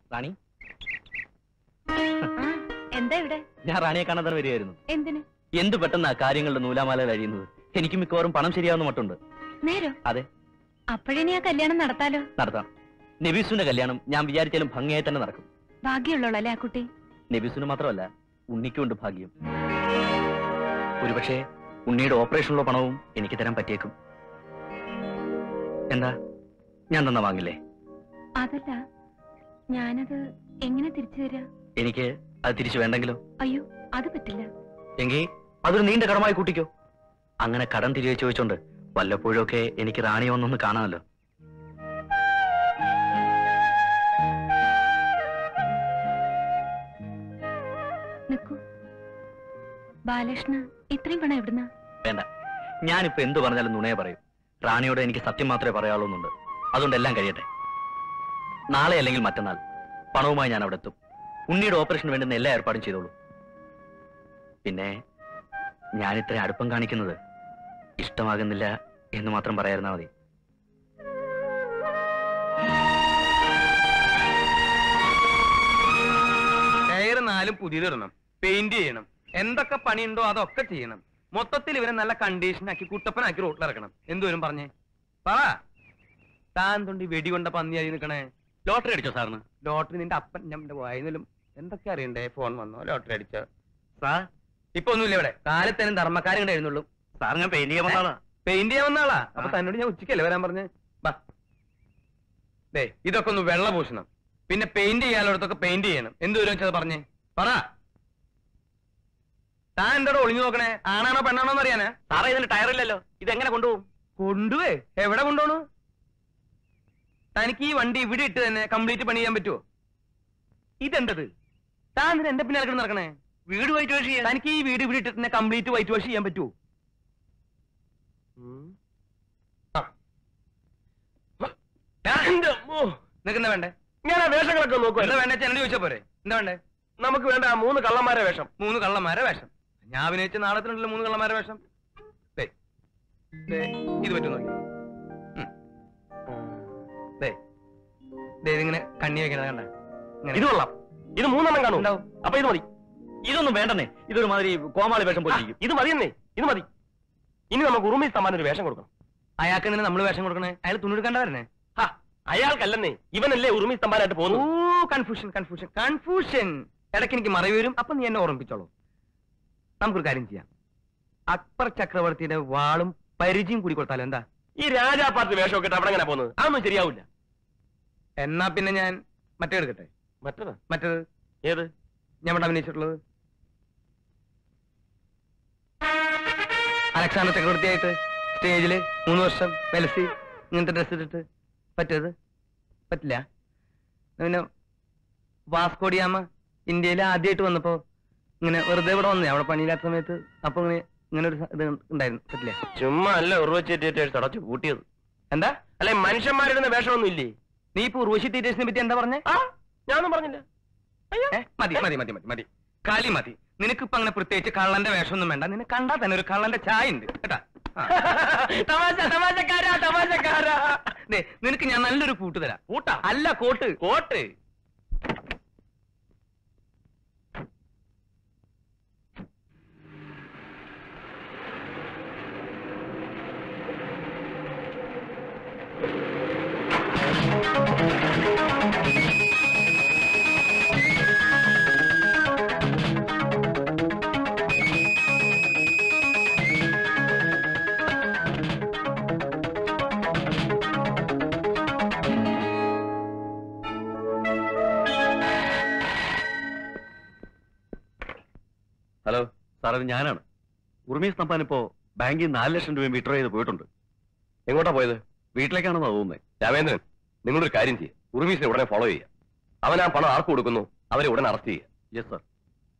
റാണി ആ, എന്താ ഇവിടെ ഞാൻ റാണിയെ കാണാൻ തന്നെ വരികയായിരുന്നു എന്തിന് എന്ത് പെട്ടെന്നാ കാര്യങ്ങളുടെ നൂലാമാലയിൽ അഴിയുന്നത് എനിക്ക് മിക്കവാറും പണം ശരിയാവുന്ന മട്ടുണ്ട് നേരോ അതെ അപ്പോഴിനി ആ കല്യാണം നടത്താലോ നടത്താം നബീസുവിന്റെ കല്യാണം ഞാൻ വിചാരിച്ചാലും ഭംഗിയായി തന്നെ നടക്കും ഭാഗ്യമുള്ളോളല്ലേ ആ കുട്ടി നബീസുവിന് മാത്രമല്ല ഉണ്ണിക്കുണ്ട് ഭാഗ്യം ഒരുപക്ഷെ ഉണ്ണിയുടെ ഓപ്പറേഷനുള്ള പണവും എനിക്ക് തരാൻ പറ്റിയേക്കും എന്താ ഞാൻ തന്ന വാങ്ങില്ലേ അതല്ല ഞാനത് എങ്ങനെ തിരിച്ചു തരാ എനിക്ക് അത് തിരിച്ചു വേണ്ടെങ്കിലോ അയ്യോ അത് പറ്റില്ല എങ്കിൽ അതൊരു നീണ്ട കടമായി കൂട്ടിക്കോ അങ്ങനെ കടം തിരികെ ചോദിച്ചോണ്ട് വല്ലപ്പോഴും ഒക്കെ എനിക്ക് റാണിയെ ഒന്നൊന്ന് കാണാമല്ലോ നിക്കൂ ബാലകൃഷ്ണ ഇത്രയും പണം എവിടുന്ന വേണ്ട ഞാനിപ്പോ എന്ത് പറഞ്ഞാലും നുണയെ പറയും റാണിയോട് എനിക്ക് സത്യം മാത്രമേ പറയാവുന്നുണ്ട് അതുകൊണ്ട് എല്ലാം കഴിയട്ടെ നാളെ അല്ലെങ്കിൽ മറ്റന്നാൾ പണവുമായി ഞാൻ അവിടെ എത്തും ഉണ്ണിയുടെ ഓപ്പറേഷന് വേണ്ടുന്ന എല്ലാ ഏർപ്പാടും ചെയ്തോളൂ പിന്നെ ഞാൻ ഇത്രയും അടുപ്പം കാണിക്കുന്നത് ഇഷ്ടമാകുന്നില്ല എന്ന് മാത്രം പറയായിരുന്നാ മതി ടയർ നാലും പുതിയതിടണം പെയിന്റ് ചെയ്യണം എന്തൊക്കെ പണിയുണ്ടോ അതൊക്കെ ചെയ്യണം മൊത്തത്തിൽ ഇവരെ നല്ല കണ്ടീഷനാക്കി കുട്ടപ്പനാക്കി റോട്ടിലിറക്കണം എന്തോരും പറഞ്ഞേ പറ താൻ തൊണ്ടി വെടികൊണ്ട പന്നിയായി നിൽക്കണേ ലോട്ടറി അടിച്ചോ സാറിന് ലോട്ടറി നിന്റെ അപ്പൻ നമ്മുടെ വായനലും എന്തൊക്കെ അറിയണ്ടേ ഫോൺ വന്നോ ലോട്ടറി അടിച്ച സാർ ഇപ്പൊ ഒന്നുമില്ല ഇവിടെ കാലത്തേനും ധർമ്മക്കാരും കൂടെ എഴുന്നുള്ളൂ സാർ ഞാൻ പെയിന്റ് ചെയ്യാൻ വന്ന ആളാ പെയിന്റ് ചെയ്യാൻ വന്ന ആളാ അപ്പൊ ആ. തന്നോട് ഞാൻ ഉച്ചക്കല്ലേ വരാൻ പറഞ്ഞ് ബാ ദേ ഇതൊക്കെ ഒന്ന് വെള്ള പൂശണം പിന്നെ പെയിന്റ് ചെയ്യാനുള്ളടത്തൊക്കെ പെയിന്റ് ചെയ്യണം എന്തോരം വെച്ചത് പറഞ്ഞേ പറ താൻ എന്തോടെ ഒളിഞ്ഞു നോക്കണേ ആണാണോ പെണ്ണാണോ എന്ന് അറിയാനാ സാറേ ഇതിന് ടയറില്ലല്ലോ ഇതെങ്ങനെ കൊണ്ടുപോകും കൊണ്ടുപോയി എവിടെ കൊണ്ടുപോണു തനിക്ക് ഈ വണ്ടി ഇവിടെ ഇട്ട് തന്നെ കംപ്ലീറ്റ് പണി ചെയ്യാൻ പറ്റുമോ ഇതെന്തത് താൻ എന്തിനാ എന്റെ പിന്നാലെ കിടന്ന് നടക്കണേ വീട് വൈറ്റ് വാഷ് ചെയ്യാൻ തനിക്ക് ഈ വീട് ഇവിടെ ഇട്ടിട്ട് തന്നെ കംപ്ലീറ്റ് വൈറ്റ് വാഷ് ചെയ്യാൻ പറ്റുമോ നിൽക്കുന്ന വേണ്ടേ ഞാൻ ആ വേഷങ്ങളൊക്കെ എന്താ നോക്കുമല്ലോ വേണ്ടേ ചെന്നൈ ചോദിച്ചാ പോരെ എന്താ വേണ്ടേ നമുക്ക് വേണ്ട ആ മൂന്ന് കള്ളന്മാരെ വേഷം മൂന്ന് കള്ളന്മാരെ വേഷം ഞാൻ അഭിനയിച്ച നാടകത്തിനുണ്ടല്ലോ മൂന്ന് കള്ളന്മാരെ വേഷം ദേ, ദേ, ഇത് പറ്റും നോക്കി ഉം. ദേ, ദേ, ഇതിങ്ങനെ കണ്ണി വെക്കണത് കണ്ട ഇത് കൊള്ളാം ഇത് മൂന്നെണ്ണം കാണും ഉണ്ടാവും. അപ്പൊ ഇത് മതി ഇതൊന്നും വേണ്ടെന്നേ ഇതൊരു മാതിരി കോമാളി വേഷം പോലെ ഇരിക്കും ഇത് മതിയെന്നേ ഇത് മതി ഇനി നമുക്ക് ഉറുമി സമ്മാനം ഒരു വേഷം കൊടുക്കണം അയാൾക്ക് തന്നെ നമ്മൾ വേഷം കൊടുക്കണേ അയാൾ തുണിയെടുക്കണ്ട വരണേ ഹാ, അയാൾക്കല്ലെന്നേ ഇവനല്ലേ ഉറുമി സ്തംഭാനായിട്ട് ഓ പോകുന്നു കൺഫ്യൂഷൻ കൺഫ്യൂഷൻ കൺഫ്യൂഷൻ ഇടയ്ക്ക് എനിക്ക് മറവി വരും അപ്പൊ നീ എന്നെ ഓർമ്മിപ്പിച്ചോളൂ നമുക്കൊരു കാര്യം ചെയ്യാം അക്ബർ ചക്രവർത്തിയുടെ വാളും പരിചയം കൂടി കൊടുത്താലോ എന്താ ഈ രാജാപാർട്ടി വേഷമൊക്കെ ഇട്ട് അവിടെ എങ്ങനെ പോകുന്നത് അതൊന്നും ശരിയാവില്ല എന്നാ പിന്നെ ഞാൻ മറ്റേ എടുക്കട്ടെ മറ്റേതാ മറ്റേത് ഏത് ഞാൻ ഇവിടെ അഭിനയിച്ചിട്ടുള്ളത് അലക്സാണ്ടർ ചക്രവർത്തിയായിട്ട് സ്റ്റേജില് മൂന്ന് വർഷം വെലസി ഇങ്ങനത്തെ ഡ്രസ് ഇട്ടിട്ട് പറ്റത് പറ്റില്ല എന്നാ പിന്നെ വാസ്കോഡിയാമ ഇന്ത്യയിൽ ആദ്യമായിട്ട് വന്നപ്പോ ഇങ്ങനെ വെറുതെ ഇവിടെ വന്നേ അവിടെ പണിയില്ലാത്ത സമയത്ത് അപ്പൊ ഇങ്ങനെ ഇങ്ങനെ ഒരു സ- ഇത് ഉണ്ടായിരുന്നു പറ്റില്ല ചുമ്മാ അല്ല ഉറുവച്ചേറ്റേറ്റ് അടച്ചു കൂട്ടിയത് എന്താ അല്ലെ മനുഷ്യന്മാരിടുന്ന വേഷമൊന്നും ഇല്ലേ നീ ഇപ്പൊ ഉർവശി തീറ്റേഴ്സിനെ പറ്റി എന്താ പറഞ്ഞേ ആ ഞാനൊന്നും പറഞ്ഞില്ല ഏ, മതി മതി മതി മതി മതി കളി മതി നിനക്കിപ്പോ അങ്ങനെ പ്രത്യേകിച്ച് കള്ളന്റെ വേഷമൊന്നും വേണ്ട നിന്നെ കണ്ടാ തന്നെ ഒരു കള്ളന്റെ ചായ ഉണ്ട് കേട്ടാ ആ. തമാശ തമാശക്കാരാ തമാശക്കാരാ ദേ, നിനക്ക് ഞാൻ നല്ലൊരു കൂട്ട് തരാം കൂട്ടാ അല്ല കോട്ട് കോട്ട് ഹലോ സാർ ഇത് ഞാനാണ് ഉർമീസ് തമ്പാൻ ഇപ്പോ ബാങ്കിൽ നിന്ന് നാല് ലക്ഷം രൂപ വിഡ്രോ ചെയ്ത് പോയിട്ടുണ്ട് എങ്ങോട്ടാ പോയത് വീട്ടിലേക്കാണെന്നാ തോന്നുന്നത് രാമേന്ദ്രൻ നിങ്ങളൊരു കാര്യം ചെയ്യുക ഉറുമീസിനെ ഉടനെ ഫോളോ ചെയ്യുക അവൻ ആ പണം ആർക്ക് കൊടുക്കുന്നു അവരെ ഉടനെ അറസ്റ്റ് ചെയ്യുക യെസ് സാർ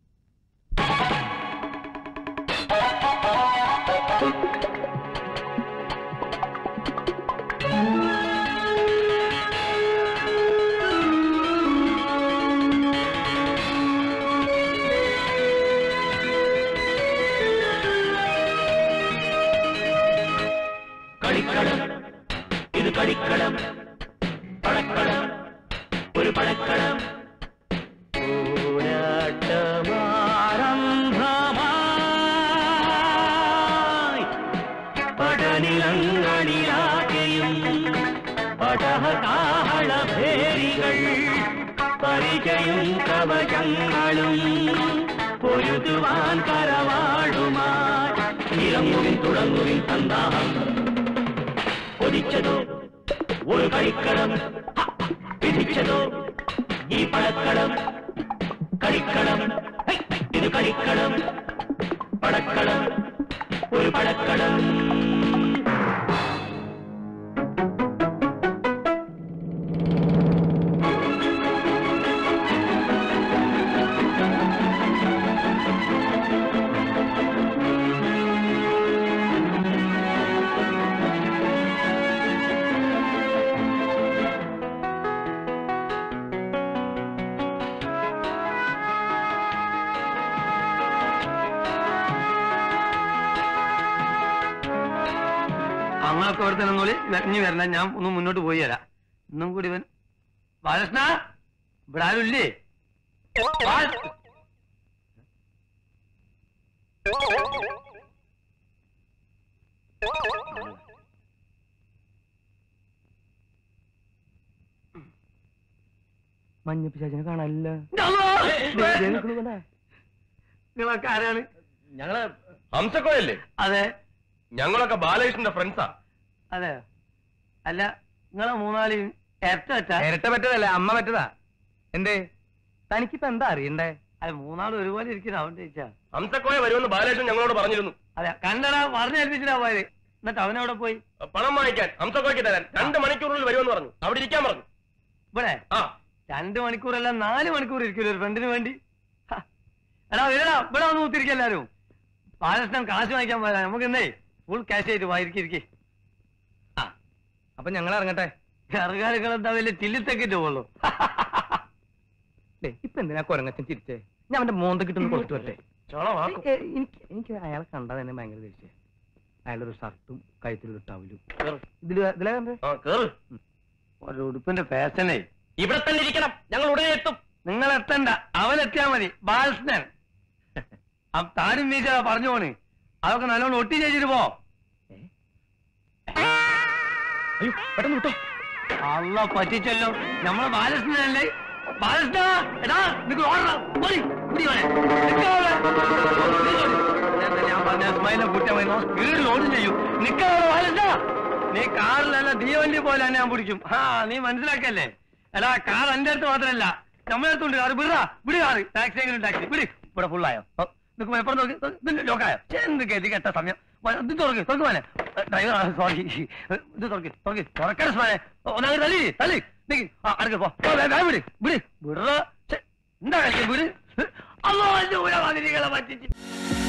കളിക്കളം ഇത് കളിക്കളം പടക്കളം ഒരു പടക്കളം പരിചയും കവചങ്ങളും പൊരുതുവാൻ കരവാടുമായി ഇറങ്ങുവിൻ തുടങ്ങുവിൻ സന്താഹം കൊതിച്ചതോ ഒരു കളിക്കളം വിധിച്ചതോ ഈ പടക്കളം കളിക്കളം ഹൈ, ഇത് കളിക്കളം പടക്കളം ഒരു പടക്കളം അങ്ങളൊക്കെ ഇവിടെ തന്നെ നോളി ഇനി വരണം ഞാൻ ഒന്ന് മുന്നോട്ട് പോയി തരാം ഇന്നും കൂടി ഇവൻ ബാലകൃഷ്ണ ഇവിടെ ആരും ഇല്ലേ ബാല- മഞ്ഞപ്പിശാചിനെ കാണാനില്ല നിങ്ങളൊക്കെ ആരാണ് ഞങ്ങള് ഹംസക്കോയല്ലേ അതെ ഞങ്ങളൊക്കെ ബാലകൃഷ്ണന്റെ ഫ്രണ്ട്സാ അതെ അല്ല നിങ്ങളെ മൂന്നാളി ഇരട്ട വെച്ചാ ഇരട്ട പറ്റതല്ല അമ്മ പറ്റതാ എന്തേ തനിക്കിപ്പോ എന്താ അറിയണ്ടേ അതെ മൂന്നാളും ഒരുപോലെ ഇരിക്കുന്ന അവൻ ചോദിച്ചാ ഹംസക്കോയ വരുമെന്ന് ബാലകൃഷ്ണൻ ഞങ്ങളോട് പറഞ്ഞിരുന്നു അതെ കണ്ടടാ പറഞ്ഞേൽപ്പിച്ചിട്ടാ പോയത് എന്നിട്ട് അവനവിടെ പോയി പണം വാങ്ങിക്കാൻ ഹംസക്കോയ്ക്ക് തരാൻ രണ്ട് മണിക്കൂറിൽ വരുമെന്ന് പറഞ്ഞു അവിടെ ഇരിക്കാൻ പറഞ്ഞു ഇവിടെ ആ രണ്ട് മണിക്കൂറല്ല നാല് മണിക്കൂർ ഇരിക്കില്ല ഒരു ഫ്രണ്ടിന് വേണ്ടി ഹ. എടാ വരടാ ഇവിടെ വന്ന് കുത്തിരിക്കുക എല്ലാരും ബാലകൃഷ്ണൻ കാശ് വാങ്ങിക്കാൻ പോരാ നമുക്ക് എന്നേ ഫുൾ ക്യാഷ് ആയിട്ട് വായിരിക്കും ഇരിക്കേ അപ്പൊ ഞങ്ങൾ ഇറങ്ങട്ടെ കറുകാലുകൾ എന്താ വലിയ ചില്ലിത്തൊക്കെ പോകുള്ളൂ ദേ, ഇപ്പൊ എന്തിനാ കൊരങ്ങച്ചൻ ചിരിച്ചേ ഞാൻ അവന്റെ മോന്ത കിട്ടുന്ന കൊടുത്തു വരട്ടെ ചോളമാക്കും ഏ, എനിക്ക് എനിക്ക് അയാളെ കണ്ടാ തന്നെ ഭയങ്കര ദേഷ്യം അയാളൊരു ഷർട്ടും കഴുത്തിലൊരു ടവലും ഇതില് ഇതിലാ കണ്ടേ ആ കേറ് ഒരു ഉടുപ്പിന്റെ ഫാഷനേ ഇവിടെ തന്നെ ഇരിക്കണം ഞങ്ങൾ ഉടനെ എത്തും നിങ്ങൾ എത്തണ്ട അവൻ എത്തിയാ മതി ബാലകൃഷ്ണൻ ആ താരും വീശ പറഞ്ഞു പോണ് അതൊക്കെ നല്ലോണം ഒട്ടി ചെയ്തിട്ട് പോ അയ്യോ പെട്ടെന്ന് വിട്ടോ അല്ല പറ്റിച്ചല്ലോ നമ്മളെ ബാലകൃഷ്ണനല്ലേ ബാലകൃഷ്ണ എടാ നിനക്ക് ഓടണം ഓടി ഓടി ഓടെ. നിക്ക് അവിടെ. നീ ഓടി. നേരത്തെ ഞാൻ പറഞ്ഞ സ്മൈലെ കുറ്റം വരുന്നു സ്പീഡിൽ ഓടും ചെയ്യും നിക്കാതെ ബാലകൃഷ്ണ നീ കാറിലല്ല തീവണ്ടി പോലെ തന്നെ ഞാൻ പിടിക്കും ആ നീ മനസ്സിലാക്കല്ലേ എടാ കാർ എന്റെ അടുത്ത് മാത്രമല്ല നമ്മളെ അടുത്തുണ്ട് കാർ വിടാ വിട് കാറ് ടാക്സി എങ്കിലും ടാക്സി വിട് ഇവിടെ ഫുള്ളായോ നിനക്ക് എപ്പോഴും നോക്കി ഇതിന്റെ ലോക്കായോ എന്ത് ഗതി കെട്ട സമയം വ- ഇത് തുറക്ക് തുറക്ക് മോനെ ഡ്രൈവർ സോറി ഇത് തുറക്ക് തുറക്ക് തുറക്കാൻ സ്മാനെ ഒന്നാമത് തള്ളി തള്ളി നീ ആ അടുക്ക പോ പോ, വേ- വേഗം വിട് വിട് വിടറ എന്താ കളിക്കും വിട് അല്ലോ എന്റെ ഊരാ പറ്റിച്ച്